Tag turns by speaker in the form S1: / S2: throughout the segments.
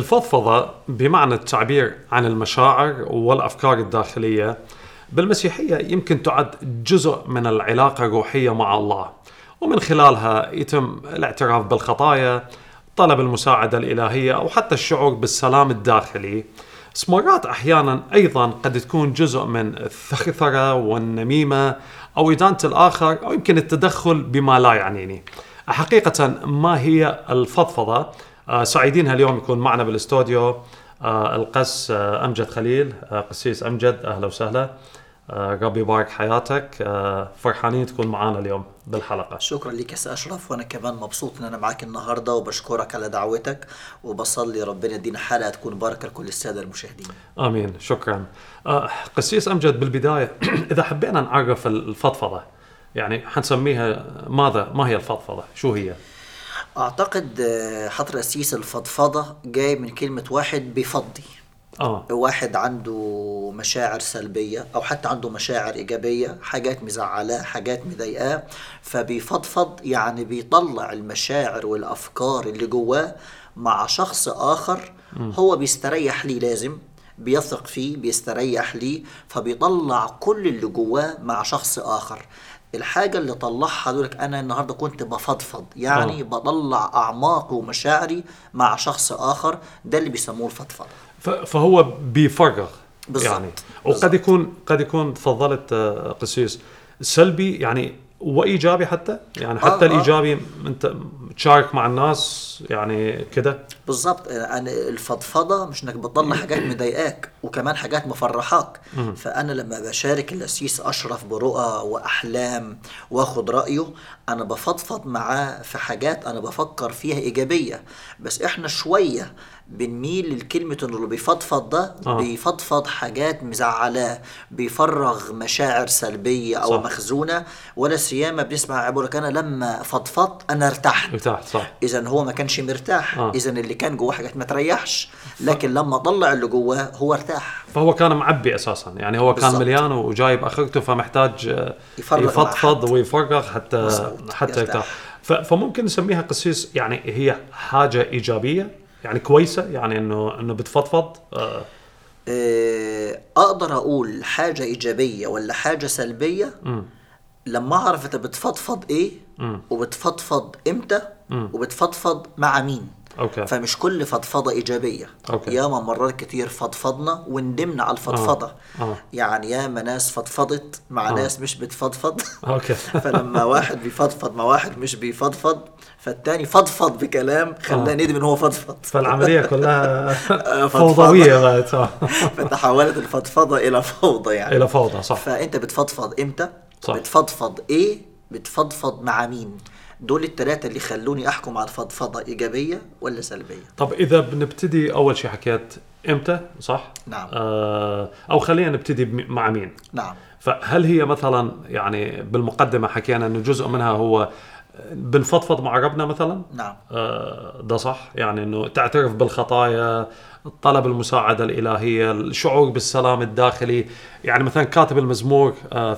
S1: الفضفضة بمعنى التعبير عن المشاعر والأفكار الداخلية بالمسيحية يمكن تعد جزء من العلاقة الروحية مع الله ومن خلالها يتم الاعتراف بالخطايا طلب المساعدة الإلهية أو حتى الشعور بالسلام الداخلي بس مرات أحيانا أيضا قد تكون جزء من الثرثرة والنميمة أو إدانة الآخر أو يمكن التدخل بما لا يعنيني حقيقة ما هي الفضفضة آه، سعيدين اليوم يكون معنا بالاستوديو آه، القس آه، أمجد خليل قسيس أمجد أهلا وسهلا ربي يبارك حياتك فرحانين تكون معنا اليوم بالحلقة
S2: شكرا لك يا أشرف وأنا كمان مبسوط أن أنا معك النهاردة وبشكرك على دعوتك وبصلي ربنا يدينا حلقة تكون بركة لكل السادة المشاهدين
S1: آمين شكرا قسيس أمجد بالبداية إذا حبينا نعرف الفضفضة يعني حنسميها ماذا ما هي الفضفضة شو هي؟
S2: اعتقد آه، حضر السيس الفضفضه جاي من كلمه واحد بيفضي
S1: اه
S2: واحد عنده مشاعر سلبيه او حتى عنده مشاعر ايجابيه حاجات مزعلاه حاجات مضايقاه فبيفضفض يعني بيطلع المشاعر والافكار اللي جواه مع شخص اخر هو بيستريح ليه لازم بيثق فيه بيستريح ليه فبيطلع كل اللي جواه مع شخص اخر الحاجة اللي طلعها دولك أنا النهاردة كنت بفضفض يعني أوه. بطلع أعماقي ومشاعري مع شخص آخر ده اللي بيسموه الفضفضة
S1: فهو بيفرغ
S2: بالزبط.
S1: يعني وقد يكون قد يكون تفضلت آه، قسيس سلبي يعني وايجابي حتى يعني حتى آه, آه. الايجابي آه. انت تشارك مع الناس يعني كده
S2: بالظبط انا الفضفضه مش انك بتطلع حاجات مضايقاك وكمان حاجات مفرحاك فانا لما بشارك الاسيس اشرف برؤى واحلام واخد رايه انا بفضفض معاه في حاجات انا بفكر فيها ايجابيه بس احنا شويه بنميل لكلمة انه اللي بيفضفض ده آه. بيفضفض حاجات مزعلاه بيفرغ مشاعر سلبية او صح. مخزونة ولا سيما بنسمع بقول لك انا لما فضفضت انا ارتحت
S1: ارتحت صح
S2: اذا هو ما كانش مرتاح آه. اذا اللي كان جواه حاجات ما تريحش لكن لما طلع اللي جواه هو ارتاح
S1: فهو كان معبي اساسا يعني هو بالزبط. كان مليان وجايب اخرته فمحتاج آه، يفضفض ويفرغ حتى حتى يرتاح فممكن نسميها قسيس يعني هي حاجه ايجابيه يعني كويسه يعني انه انه بتفضفض
S2: آه. آه، اقدر اقول حاجه ايجابيه ولا حاجه سلبيه م. لما اعرف انت بتفضفض ايه م. وبتفضفض امتى م. وبتفضفض مع مين
S1: أوكي.
S2: فمش كل فضفضه ايجابيه
S1: أوكي.
S2: ياما مرات كتير فضفضنا وندمنا على الفضفضه آه. آه. يعني ياما ناس فضفضت مع آه. ناس مش بتفضفض
S1: أوكي.
S2: فلما واحد بيفضفض مع واحد مش بيفضفض فالتاني فضفض بكلام خلاه آه. ندم ان هو فضفض
S1: فالعمليه كلها فوضويه بقت
S2: فتحولت الفضفضه الى فوضى يعني
S1: الى فوضى صح
S2: فانت بتفضفض امتى؟ صح. بتفضفض ايه؟ بتفضفض مع مين؟ دول الثلاثة اللي خلوني أحكم على الفضفضة إيجابية ولا سلبية
S1: طب إذا بنبتدي أول شيء حكيت إمتى صح؟
S2: نعم
S1: آه أو خلينا نبتدي مع مين؟
S2: نعم
S1: فهل هي مثلا يعني بالمقدمة حكينا أنه جزء منها هو بنفضفض مع ربنا مثلا
S2: نعم
S1: آه ده صح يعني انه تعترف بالخطايا طلب المساعدة الإلهية الشعور بالسلام الداخلي يعني مثلا كاتب المزمور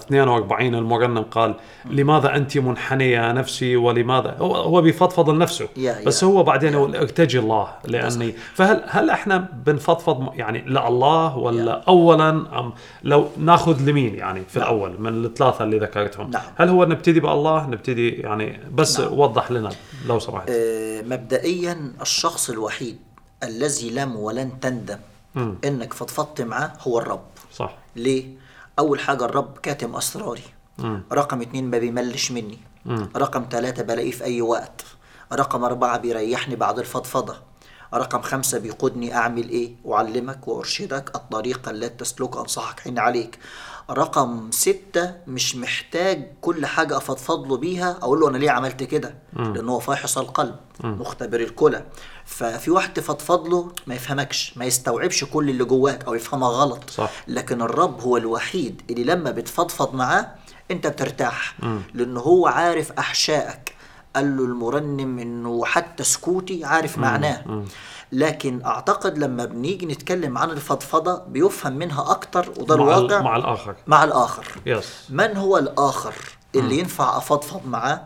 S1: 42 آه، المرنم قال لماذا أنت منحنية نفسي ولماذا هو, هو بيفضفض لنفسه بس هو بعدين يقول ارتجي الله لأني فهل هل احنا بنفضفض يعني لله ولا أولا أم لو ناخذ لمين يعني في نعم. الأول من الثلاثة اللي ذكرتهم
S2: نعم.
S1: هل هو نبتدي بالله نبتدي يعني بس نعم. وضح لنا لو سمحت
S2: أه مبدئيا الشخص الوحيد الذي لم ولن تندم م. انك فضفضت معاه هو الرب
S1: صح
S2: ليه اول حاجه الرب كاتم اسراري م. رقم اتنين ما بيملش مني م. رقم ثلاثة بلاقيه في اي وقت رقم أربعة بيريحني بعد الفضفضة رقم خمسة بيقودني أعمل إيه وأعلمك وأرشدك الطريقة التي تسلك أنصحك حين عليك رقم ستة مش محتاج كل حاجة أفضفض له بيها أقول له أنا ليه عملت كده لأنه هو فاحص القلب مختبر الكلى ففي واحد تفضفض له ما يفهمكش ما يستوعبش كل اللي جواك أو يفهمها غلط
S1: صح.
S2: لكن الرب هو الوحيد اللي لما بتفضفض معاه أنت بترتاح لأنه هو عارف أحشائك قال له المرنم انه حتى سكوتي عارف معناه لكن اعتقد لما بنيجي نتكلم عن الفضفضه بيفهم منها اكتر وده
S1: مع
S2: الواقع
S1: مع الاخر
S2: مع الاخر
S1: يس.
S2: من هو الاخر اللي م. ينفع افضفض معاه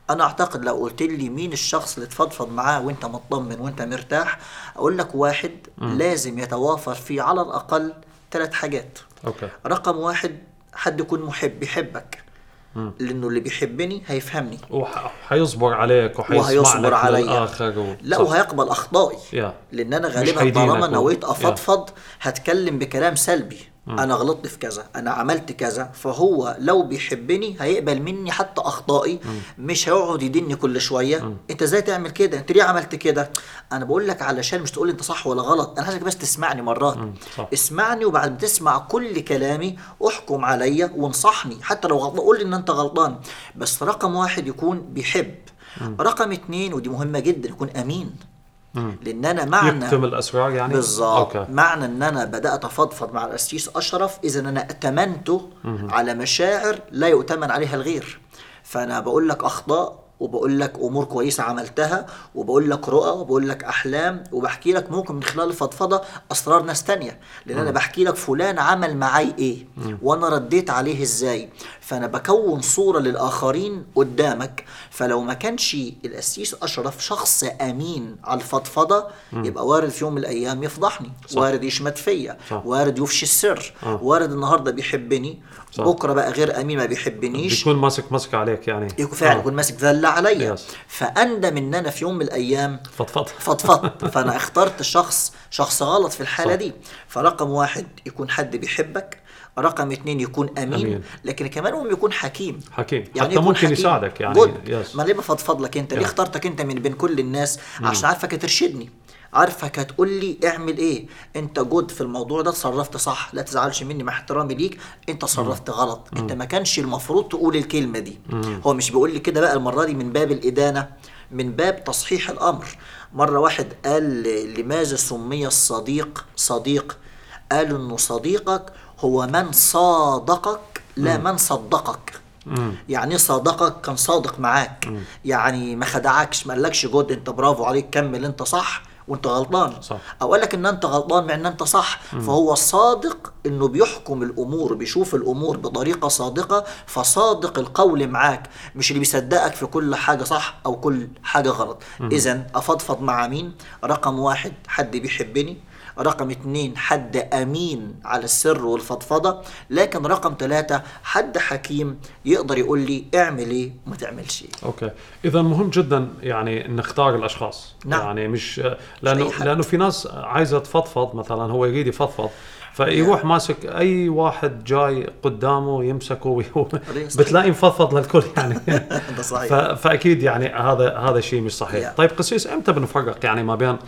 S2: انا اعتقد لو قلت لي مين الشخص اللي تفضفض معاه وانت مطمن وانت مرتاح اقول لك واحد لازم يتوافر فيه على الاقل ثلاث حاجات
S1: اوكي
S2: رقم واحد حد يكون محب بيحبك لانه اللي بيحبني هيفهمني
S1: وحيصبر عليك وحيسمع
S2: وهيصبر
S1: لك
S2: عليا
S1: للاخر و...
S2: لا
S1: صح.
S2: وهيقبل اخطائي
S1: يا.
S2: لان انا
S1: مش
S2: غالبا
S1: هيدينك
S2: طالما
S1: و-
S2: نويت
S1: يا.
S2: افضفض هتكلم بكلام سلبي انا غلطت في كذا انا عملت كذا فهو لو بيحبني هيقبل مني حتى اخطائي مش هيقعد يديني كل شويه انت ازاي تعمل كده انت ليه عملت كده انا بقول لك علشان مش تقول لي انت صح ولا غلط انا عايزك بس تسمعني مرات
S1: صح.
S2: اسمعني وبعد ما تسمع كل كلامي احكم عليا وانصحني حتى لو غلطان قول لي ان انت غلطان بس رقم واحد يكون بيحب رقم اتنين ودي مهمه جدا يكون امين لان انا معنى
S1: يكتم الاسرار يعني
S2: بالظبط
S1: اوكي
S2: معنى ان انا بدات افضفض مع القسيس اشرف اذا انا ائتمنته على مشاعر لا يؤتمن عليها الغير فانا بقول لك اخطاء وبقول لك امور كويسه عملتها وبقول لك رؤى وبقول لك احلام وبحكي لك ممكن من خلال الفضفضه اسرار ناس تانية لان انا بحكي لك فلان عمل معاي ايه وانا رديت عليه ازاي فانا بكون صوره للاخرين قدامك فلو ما كانش القسيس اشرف شخص امين على الفضفضه يبقى وارد في يوم من الايام يفضحني
S1: صح.
S2: وارد يشمت فيا
S1: صح.
S2: وارد يفشي السر
S1: آه.
S2: وارد النهارده بيحبني
S1: صح.
S2: بكره بقى غير امين ما بيحبنيش
S1: بيكون ماسك ماسك عليك يعني
S2: يكون فعلا
S1: آه.
S2: يكون ماسك ذله عليا
S1: يس.
S2: فاندم ان انا في يوم من الايام
S1: فضفض
S2: فضفضت فانا اخترت شخص شخص غلط في الحاله
S1: صح.
S2: دي فرقم واحد يكون حد بيحبك رقم اتنين يكون امين,
S1: أمين.
S2: أمين. لكن كمان مهم يكون حكيم
S1: حكيم
S2: يعني
S1: حتى
S2: يكون
S1: ممكن
S2: حكيم.
S1: يساعدك يعني
S2: جود
S1: يس
S2: ما ليه بفضفض لك انت ليه
S1: يا.
S2: اخترتك انت من بين كل الناس عشان عارفك هترشدني عارفك هتقول لي اعمل ايه انت جود في الموضوع ده تصرفت صح لا تزعلش مني مع احترامي ليك انت تصرفت غلط انت ما كانش المفروض تقول الكلمه دي هو مش بيقول لي كده بقى المره دي من باب الادانه من باب تصحيح الامر مره واحد قال لماذا سمي الصديق صديق قالوا انه صديقك هو من صادقك لا من صدقك يعني صادقك كان صادق معاك يعني ما خدعكش ما قالكش جود انت برافو عليك كمل انت صح وانت غلطان
S1: صح.
S2: او قال لك ان انت غلطان مع ان انت صح فهو صادق انه بيحكم الامور بيشوف الامور بطريقه صادقه فصادق القول معاك مش اللي بيصدقك في كل حاجه صح او كل حاجه غلط اذا افضفض مع مين رقم واحد حد بيحبني رقم اتنين حد امين على السر والفضفضه لكن رقم ثلاثة حد حكيم يقدر يقول لي اعمل ايه وما تعملش ايه
S1: اوكي اذا مهم جدا يعني نختار الاشخاص
S2: نعم.
S1: يعني مش
S2: أي
S1: لانه
S2: حد.
S1: لانه في ناس عايزه تفضفض مثلا هو يريد يفضفض فيروح ماسك اي واحد جاي قدامه يمسكه وي-
S2: صحيح.
S1: بتلاقي مفضفض للكل يعني
S2: ده صحيح.
S1: ف... فاكيد يعني هذا هذا شيء مش صحيح
S2: Yeah.
S1: طيب قسيس امتى بنفرق يعني ما بين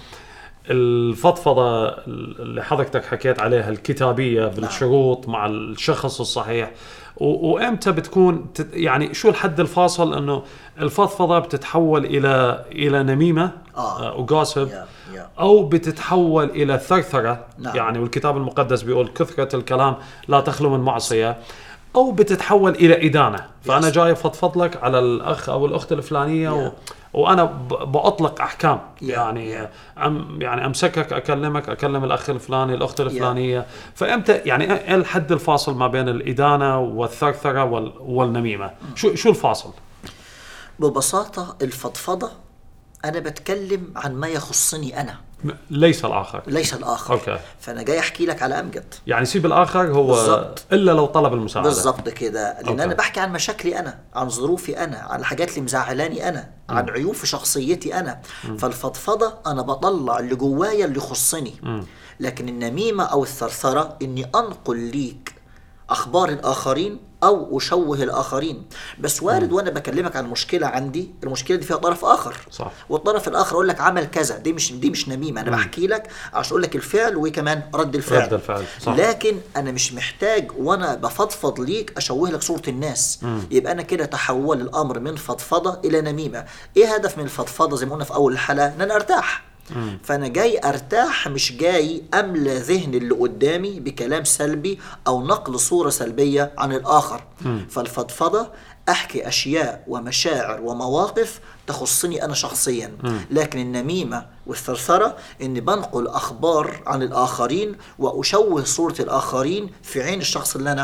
S1: الفضفضه اللي حضرتك حكيت عليها الكتابيه بالشروط مع الشخص الصحيح و- وامتى بتكون تت- يعني شو الحد الفاصل انه الفضفضه بتتحول الى الى نميمه
S2: آه.
S1: آه، وجاسب
S2: يا- يا.
S1: او بتتحول الى ثرثره
S2: نعم.
S1: يعني والكتاب المقدس بيقول كثره الكلام لا تخلو من معصيه او بتتحول الى ادانه فانا
S2: Yes.
S1: جاي افضفض لك على الاخ او الاخت الفلانيه و... وانا ب- باطلق احكام
S2: Yeah.
S1: يعني أم يعني امسكك اكلمك اكلم الاخ الفلاني الاخت الفلانيه فامتى يعني ايه الحد الفاصل ما بين الادانه والثرثره وال... والنميمه شو شو الفاصل
S2: ببساطه الفضفضه انا بتكلم عن ما يخصني انا
S1: م- ليس الاخر
S2: ليس الاخر
S1: أوكي.
S2: فانا جاي احكي لك على امجد
S1: يعني سيب الاخر هو
S2: بالضبط.
S1: الا لو طلب المساعده
S2: بالظبط كده لان
S1: أوكي.
S2: انا بحكي عن مشاكلي انا عن ظروفي انا عن الحاجات اللي مزعلاني انا عن عيوب في شخصيتي انا فالفضفضه انا بطلع اللي جوايا اللي يخصني لكن النميمه او الثرثره اني انقل ليك اخبار الاخرين او اشوه الاخرين بس وارد وانا بكلمك عن مشكله عندي المشكله دي فيها طرف اخر
S1: صح.
S2: والطرف الاخر اقول لك عمل كذا دي مش دي مش نميمه انا بحكي لك عشان اقول لك الفعل وكمان رد الفعل
S1: رد الفعل، صح.
S2: لكن انا مش محتاج وانا بفضفض ليك اشوه لك صوره الناس يبقى انا كده تحول الامر من فضفضه الى نميمه ايه هدف من الفضفضه زي ما قلنا في اول الحلقه ان انا ارتاح فانا جاي ارتاح مش جاي املى ذهن اللي قدامي بكلام سلبي او نقل صوره سلبيه عن الاخر فالفضفضه احكي اشياء ومشاعر ومواقف تخصني انا شخصيا لكن النميمه والثرثره اني بنقل اخبار عن الاخرين واشوه صوره الاخرين في عين الشخص اللي انا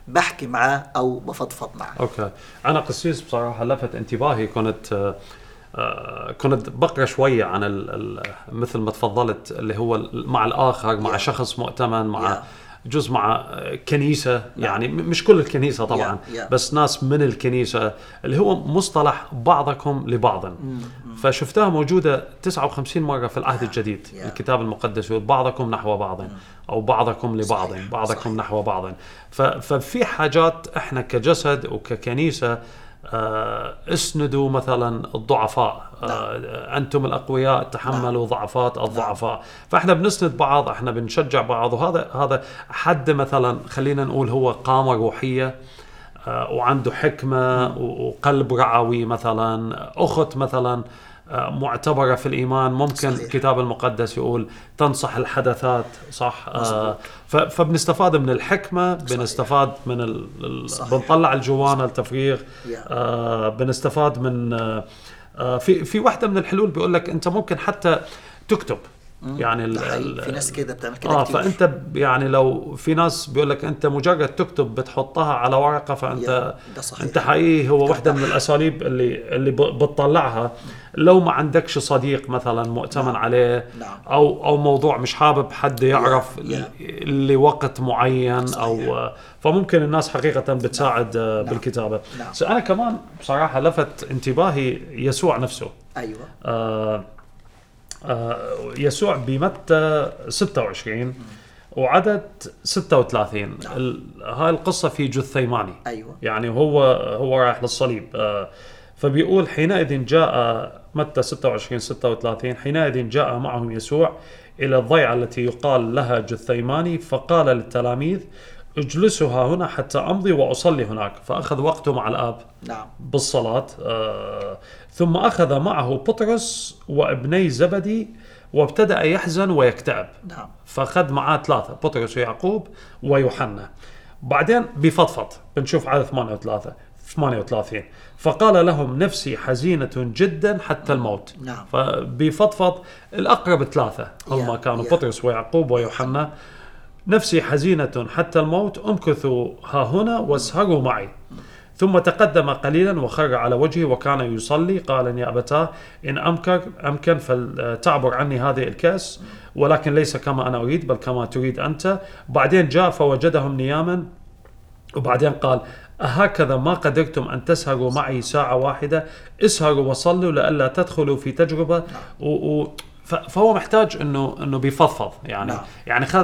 S2: بحكي معاه او بفضفض معاه
S1: اوكي انا قسيس بصراحه لفت انتباهي كنت آه، آه، كنت بقرا شويه عن ال ال مثل ما تفضلت اللي هو ال- مع الاخر مع
S2: Yeah.
S1: شخص مؤتمن مع
S2: Yeah.
S1: جزء مع آه، كنيسه يعني م- مش كل الكنيسه طبعا
S2: Yeah, yeah.
S1: بس ناس من الكنيسه اللي هو مصطلح بعضكم لبعض فشفتها موجوده 59 مره في العهد الجديد
S2: yeah.
S1: الكتاب المقدس يقول بعضكم نحو بعض او بعضكم لبعض
S2: صحيح،
S1: بعضكم
S2: صحيح.
S1: نحو بعض ف- ففي حاجات احنا كجسد وككنيسه آه، اسندوا مثلا الضعفاء آه، انتم الاقوياء تحملوا ضعفات الضعفاء فاحنا بنسند بعض احنا بنشجع بعض وهذا هذا حد مثلا خلينا نقول هو قامه روحيه آه، وعنده حكمه و- وقلب رعوي مثلا اخت مثلا آه، معتبره في الايمان ممكن
S2: صحيح.
S1: الكتاب المقدس يقول تنصح الحدثات صح آه،
S2: مظبوط.
S1: ف- فبنستفاد من الحكمه بنستفاد من ال... ال-
S2: صحيح.
S1: بنطلع الجوانه التفريغ
S2: Yeah.
S1: آه بنستفاد من آه آه، في في واحده من الحلول بيقول لك انت ممكن حتى تكتب يعني ال-
S2: ده حقيقي.
S1: ال-
S2: في ناس كده بتعمل كده
S1: اه
S2: كتير.
S1: فانت ب- يعني لو في ناس بيقول لك انت مجرد تكتب بتحطها على ورقه فانت
S2: يا، ده صحيح.
S1: انت حقيقي هو واحده من الاساليب اللي اللي ب- بتطلعها لو ما عندكش صديق مثلا مؤتمن
S2: نعم.
S1: عليه
S2: نعم.
S1: او او موضوع مش حابب حد يعرف
S2: يا.
S1: ل- لوقت معين
S2: صحيح.
S1: او فممكن الناس حقيقه بتساعد آه،
S2: نعم.
S1: بالكتابه
S2: نعم.
S1: بس انا كمان بصراحه لفت انتباهي يسوع نفسه
S2: ايوه
S1: آه، آه، يسوع بمتى 26 وعدد 36
S2: نعم.
S1: ال- هاي القصة في جثيماني
S2: ايوه
S1: يعني هو هو رايح للصليب آه، فبيقول حينئذ جاء متى 26 36 حينئذ جاء معهم يسوع إلى الضيعة التي يقال لها جثيماني فقال للتلاميذ اجلسوا ها هنا حتى أمضي وأصلي هناك فأخذ وقته مع الآب
S2: نعم
S1: بالصلاة آه ثم أخذ معه بطرس وابني زبدي وابتدأ يحزن ويكتئب
S2: نعم
S1: فأخذ معاه ثلاثة بطرس ويعقوب ويوحنا بعدين بفضفض بنشوف عدد 38 38 فقال لهم نفسي حزينة جدا حتى الموت
S2: نعم.
S1: فبفضفض الأقرب ثلاثة هم
S2: يا-
S1: كانوا
S2: يا.
S1: بطرس ويعقوب ويوحنا نفسي حزينة حتى الموت امكثوا ها هنا واسهروا معي ثم تقدم قليلا وخر على وجهه وكان يصلي قال يا أبتاه إن أمكن أمكن فلتعبر عني هذه الكأس ولكن ليس كما أنا أريد بل كما تريد أنت بعدين جاء فوجدهم نياما وبعدين قال أهكذا ما قدرتم أن تسهروا معي ساعة واحدة اسهروا وصلوا لئلا تدخلوا في تجربة و و ف- فهو محتاج انه انه بيفضفض يعني
S2: نعم.
S1: يعني خذ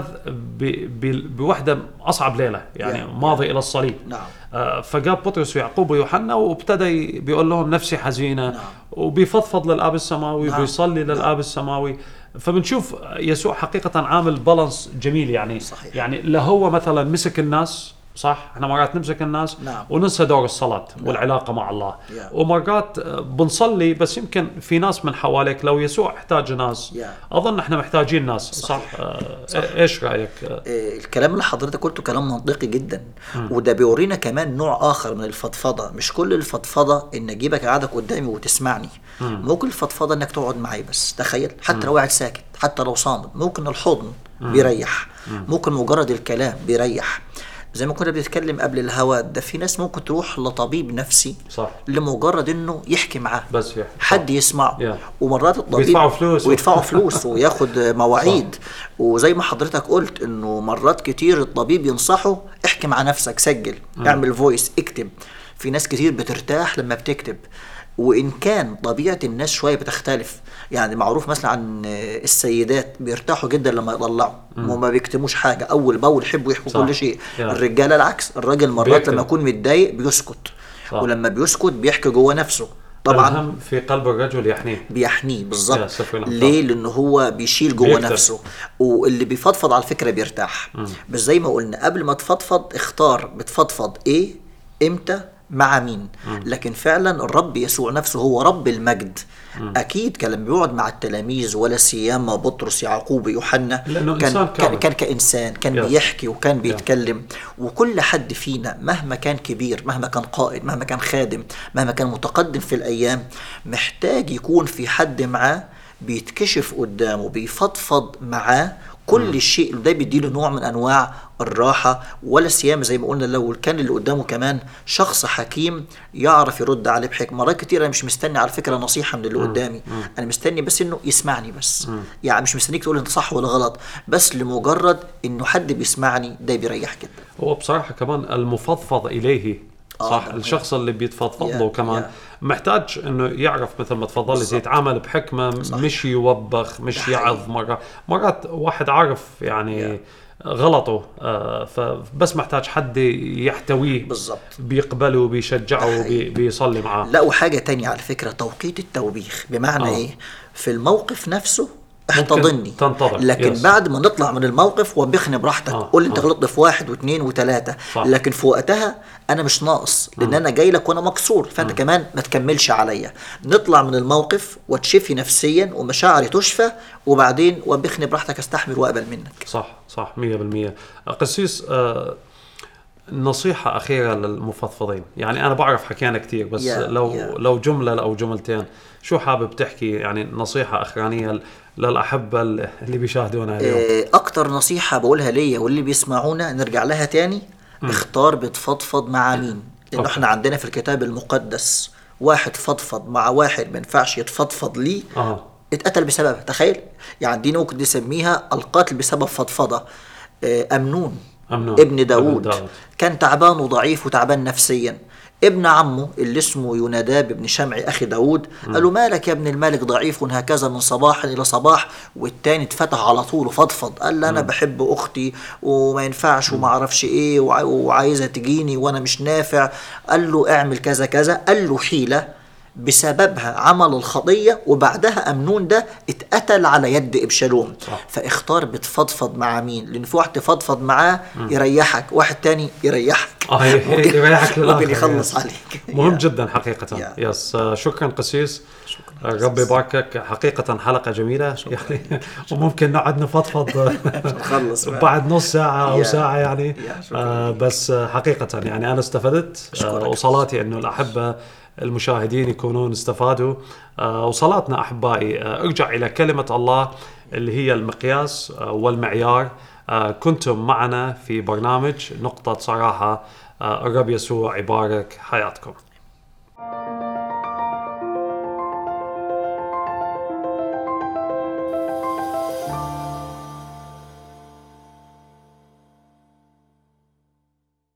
S1: ب- ب- بوحده اصعب ليله يعني
S2: يا-
S1: ماضي الى الصليب
S2: نعم
S1: آه، فجاب بطرس ويعقوب ويوحنا وابتدى ي- بيقول لهم نفسي حزينه
S2: نعم.
S1: وبيفضفض للاب السماوي
S2: نعم.
S1: وبيصلي
S2: نعم.
S1: للاب السماوي فبنشوف يسوع حقيقه عامل بالانس جميل يعني
S2: صحيح.
S1: يعني لا هو مثلا مسك الناس صح احنا مرات نمسك الناس
S2: نعم.
S1: وننسى دور الصلاه والعلاقه مع الله
S2: يا.
S1: ومرات آه، بنصلي بس يمكن في ناس من حواليك لو يسوع احتاج ناس
S2: يا.
S1: اظن احنا محتاجين ناس صح,
S2: صحيح.
S1: آه،
S2: صح.
S1: ايش رايك آه،
S2: آه، الكلام اللي حضرتك قلته كلام منطقي جدا وده بيورينا كمان نوع اخر من الفضفضه مش كل الفضفضه ان اجيبك قاعدك قدامي وتسمعني ممكن الفضفضه انك تقعد معي بس تخيل حتى لو قاعد ساكت حتى لو صامت ممكن الحضن بيريح ممكن مجرد الكلام بيريح زي ما كنا بنتكلم قبل الهوا ده في ناس ممكن تروح لطبيب نفسي
S1: صح
S2: لمجرد انه يحكي معاه
S1: بس يحكي.
S2: حد يسمعه
S1: Yeah.
S2: ومرات الطبيب
S1: ويدفعوا فلوس.
S2: ويدفعوا فلوس وياخد مواعيد وزي ما حضرتك قلت انه مرات كتير الطبيب ينصحه احكي مع نفسك سجل اعمل فويس اكتب في ناس كتير بترتاح لما بتكتب وان كان طبيعه الناس شويه بتختلف يعني معروف مثلا عن السيدات بيرتاحوا جدا لما يطلعوا وما بيكتموش حاجه اول باول يحبوا يحكوا
S1: صح.
S2: كل شيء
S1: Yeah.
S2: الرجاله العكس الراجل مرات
S1: بيكتم.
S2: لما يكون متضايق بيسكت
S1: صح.
S2: ولما بيسكت بيحكي جوه نفسه طبعا
S1: الهم في قلب الرجل يحنيه
S2: بيحنيه
S1: يا
S2: بالظبط
S1: سفر الأمثال.
S2: ليه لان هو بيشيل جوه
S1: بيكتب.
S2: نفسه واللي بيفضفض على فكره بيرتاح بس زي ما قلنا قبل ما تفضفض اختار بتفضفض ايه امتى مع مين لكن فعلا الرب يسوع نفسه هو رب المجد اكيد كان لما بيقعد مع التلاميذ ولا سيما بطرس يعقوب يوحنا
S1: لأنه
S2: كان
S1: إنسان
S2: كان,
S1: كامل.
S2: كان كانسان كان
S1: Yes.
S2: بيحكي وكان بيتكلم وكل حد فينا مهما كان كبير مهما كان قائد مهما كان خادم مهما كان متقدم في الايام محتاج يكون في حد معاه بيتكشف قدامه بيفضفض معاه كل شيء ده بيديله نوع من انواع الراحه ولا سيما زي ما قلنا لو كان اللي قدامه كمان شخص حكيم يعرف يرد عليه بحكمه مرات كتير انا مش مستني على فكره نصيحه من اللي قدامي انا مستني بس انه يسمعني بس يعني مش مستنيك تقول انت صح ولا غلط بس لمجرد انه حد بيسمعني ده بيريح جدا
S1: هو بصراحه كمان المفضفض اليه
S2: آه،
S1: صح
S2: ده
S1: الشخص اللي بيتفضفض
S2: يا-
S1: له كمان
S2: يا.
S1: محتاج انه يعرف مثل ما تفضلت
S2: بالضبط.
S1: يتعامل بحكمه مش يوبخ مش
S2: ده
S1: يعظ
S2: حقيقي.
S1: مرة مرات واحد عارف يعني
S2: يا.
S1: غلطه آه، فبس محتاج حد يحتويه
S2: بالظبط
S1: بيقبله بيشجعه
S2: ده حقيقي.
S1: بي بيصلي معاه
S2: لا وحاجة تانية على فكرة توقيت التوبيخ بمعنى
S1: آه.
S2: ايه في الموقف نفسه احتضني
S1: تنتظر.
S2: لكن
S1: يس.
S2: بعد ما نطلع من الموقف وبخني براحتك
S1: آه.
S2: قول لي انت
S1: آه.
S2: غلطت في واحد واثنين وثلاثة
S1: صح.
S2: لكن في وقتها انا مش ناقص لان انا جاي لك وانا مكسور فانت كمان ما تكملش عليا نطلع من الموقف وتشفي نفسيا ومشاعري تشفى وبعدين وبخني براحتك استحمل واقبل منك
S1: صح صح 100% قسيس آه، نصيحة أخيرة للمفضفضين يعني أنا بعرف حكينا كثير بس
S2: يا-
S1: لو
S2: يا.
S1: لو جملة أو جملتين شو حابب تحكي يعني نصيحة أخرانية ل- للأحبة اللي بيشاهدونا اليوم
S2: آه، اكتر نصيحة بقولها ليا واللي بيسمعونا نرجع لها تاني اختار بتفضفض مع مين لان
S1: أوكي.
S2: احنا عندنا في الكتاب المقدس واحد فضفض مع واحد ما ينفعش يتفضفض ليه
S1: آه
S2: اتقتل بسببها تخيل يعني دي ممكن نسميها القتل بسبب فضفضة آه، أمنون
S1: أمنون.
S2: ابن داود
S1: ابن داود.
S2: كان تعبان وضعيف وتعبان نفسيا ابن عمه اللي اسمه يوناداب ابن شمعي اخي داود قال له مالك يا ابن الملك ضعيف هكذا من صباح الى صباح والتاني اتفتح على طول وفضفض قال له انا بحب اختي وما ينفعش وما اعرفش ايه وع- وعايزه تجيني وانا مش نافع قال له اعمل كذا كذا قال له حيله بسببها عمل الخطية وبعدها أمنون ده اتقتل على يد إبشالوم
S1: صح.
S2: فاختار بتفضفض مع مين لأن في واحد تفضفض معاه يريحك واحد تاني يريحك
S1: آه هي- هي-
S2: ممكن-
S1: يريحك للآخر
S2: ممكن يخلص
S1: يس.
S2: عليك
S1: مهم جدا حقيقة
S2: يا.
S1: يس آه، شكرا قسيس
S2: شكراً.
S1: آه، ربي يباركك حقيقة حلقة جميلة يعني وممكن نقعد نفضفض
S2: نخلص بقى.
S1: بعد نص ساعة أو
S2: يا.
S1: ساعة يعني
S2: يا، شكراً
S1: آه بس آه، حقيقة يعني أنا استفدت آه
S2: أشكرك.
S1: وصلاتي أنه الأحبة المشاهدين يكونون استفادوا آه وصلاتنا أحبائي آه ارجع إلى كلمة الله اللي هي المقياس آه والمعيار آه كنتم معنا في برنامج نقطة صراحة آه الرب يسوع يبارك حياتكم